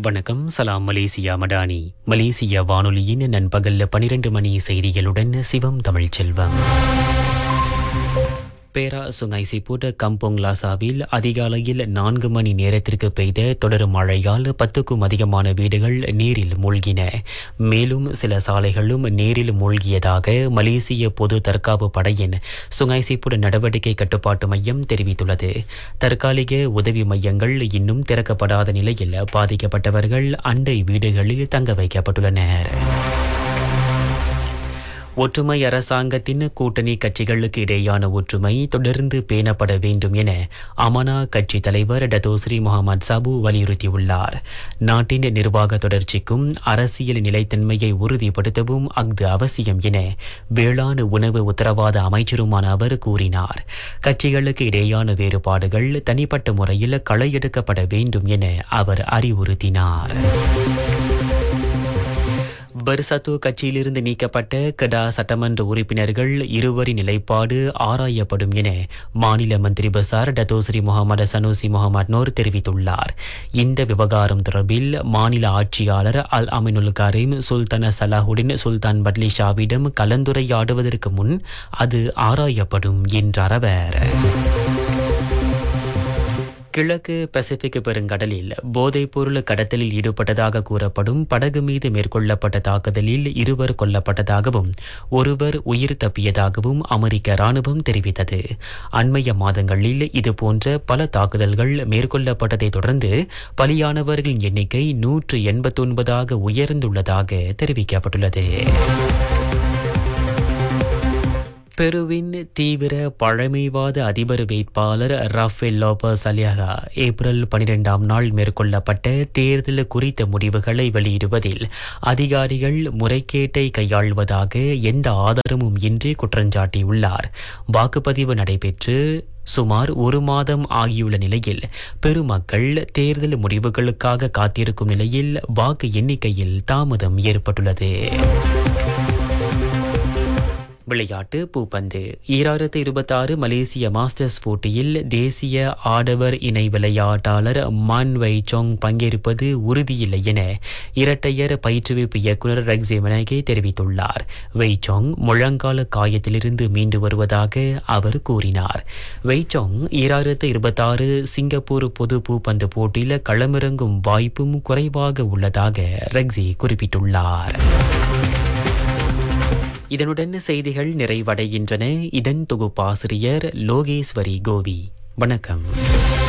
வணக்கம் சலாம் மலேசியா மடானி மலேசிய வானொலியின் நண்பகல் பனிரெண்டு மணி செய்திகளுடன் சிவம் தமிழ்ச்செல்வம் பேரா சுங்காய் சிப்பூட் கம்போங் லாசாவில் அதிகாலையில் நான்கு மணி நேரத்திற்கு பெய்த தொடரும் மழையால் பத்துக்கும் அதிகமான வீடுகள் நீரில் மூழ்கின மேலும் சில சாலைகளும் நீரில் மூழ்கியதாக மலேசிய பொது தற்காப்பு படையின் சுங்காய் சிப்பூட் நடவடிக்கை கட்டுப்பாட்டு மையம் தெரிவித்துள்ளது தற்காலிக உதவி மையங்கள் இன்னும் திறக்கப்படாத நிலையில் பாதிக்கப்பட்டவர்கள் அண்டை வீடுகளில் தங்க வைக்கப்பட்டுள்ளனர் ஒற்றுமை அரசாங்கத்தின் கூட்டணி கட்சிகளுக்கு இடையான ஒற்றுமை தொடர்ந்து பேணப்பட வேண்டும் என அமனா கட்சி தலைவர் டத்தோஸ்ரீ முகமது சாபு வலியுறுத்தியுள்ளார் நாட்டின் நிர்வாக தொடர்ச்சிக்கும் அரசியல் நிலைத்தன்மையை உறுதிப்படுத்தவும் அஃது அவசியம் என வேளாண் உணவு உத்தரவாத அமைச்சருமான அவர் கூறினார் கட்சிகளுக்கு இடையான வேறுபாடுகள் தனிப்பட்ட முறையில் களையெடுக்கப்பட வேண்டும் என அவர் அறிவுறுத்தினார் பர்சத்து கட்சியிலிருந்து நீக்கப்பட்ட கடா சட்டமன்ற உறுப்பினர்கள் இருவரின் நிலைப்பாடு ஆராயப்படும் என மாநில மந்திரி பசார் Dato Sri Muhammad Sanusi Muhammad Nor தெரிவித்துள்ளார் இந்த விவகாரம் தொடர்பில் மாநில ஆட்சியாளர் அல் அமினுல் கரீம் சுல்தான சலாஹுடின் சுல்தான் பட்லி ஷாவிடம் கலந்துரையாடுவதற்கு முன் அது ஆராயப்படும் என்றார் அவர் கிழக்கு பசிபிக் பெருங்கடலில் போதைப்பொருள் கடத்தலில் ஈடுபட்டதாக கூறப்படும் படகு மீது மேற்கொள்ளப்பட்ட தாக்குதலில் இருவர் கொல்லப்பட்டதாகவும் ஒருவர் உயிர் தப்பியதாகவும் அமெரிக்க ராணுவம் தெரிவித்தது அண்மைய மாதங்களில் இதுபோன்ற பல தாக்குதல்கள் மேற்கொள்ளப்பட்டதை தொடர்ந்து பலியானவர்களின் எண்ணிக்கை நூற்று எண்பத்தொன்பதாக உயர்ந்துள்ளதாக தெரிவிக்கப்பட்டுள்ளது பெருவின் தீவிர பழமைவாத அதிபர் வேட்பாளர் ரஃபேல் லோபஸ் அலியாகா ஏப்ரல் பனிரெண்டாம் நாள் மேற்கொள்ளப்பட்ட தேர்தல் குறித்த முடிவுகளை வெளியிடுவதில் அதிகாரிகள் முறைகேட்டை கையாள்வதாக எந்த ஆதாரமும் இன்றி குற்றஞ்சாட்டியுள்ளார் வாக்குப்பதிவு நடைபெற்று சுமார் ஒரு மாதம் ஆகியுள்ள நிலையில் பெருமக்கள் தேர்தல் முடிவுகளுக்காக காத்திருக்கும் நிலையில் வாக்கு எண்ணிக்கையில் தாமதம் ஏற்பட்டுள்ளது விளையாட்டு பூப்பந்து ஈராயிரத்து இருபத்தாறு மலேசிய மாஸ்டர்ஸ் போட்டியில் தேசிய ஆடவர் இணை விளையாட்டாளர் மான் வை சோங் பங்கேற்பது உறுதியில்லை என இரட்டையர் பயிற்றுவிப்பு இயக்குநர் ரெக்ஸே மெனகே தெரிவித்துள்ளார் வெய்சோங் முழங்கால காயத்திலிருந்து மீண்டு வருவதாக அவர் கூறினார் வெய்சோங் ஈராயிரத்து இருபத்தாறு சிங்கப்பூர் பொது பூப்பந்து போட்டியில் களமிறங்கும் வாய்ப்பும் குறைவாக உள்ளதாக ரெக்ஸி குறிப்பிட்டுள்ளார் இதனுடன் செய்திகள் நிறைவடைகின்றன இதன் தொகுப்பாசிரியர் லோகேஸ்வரி கோவி வணக்கம்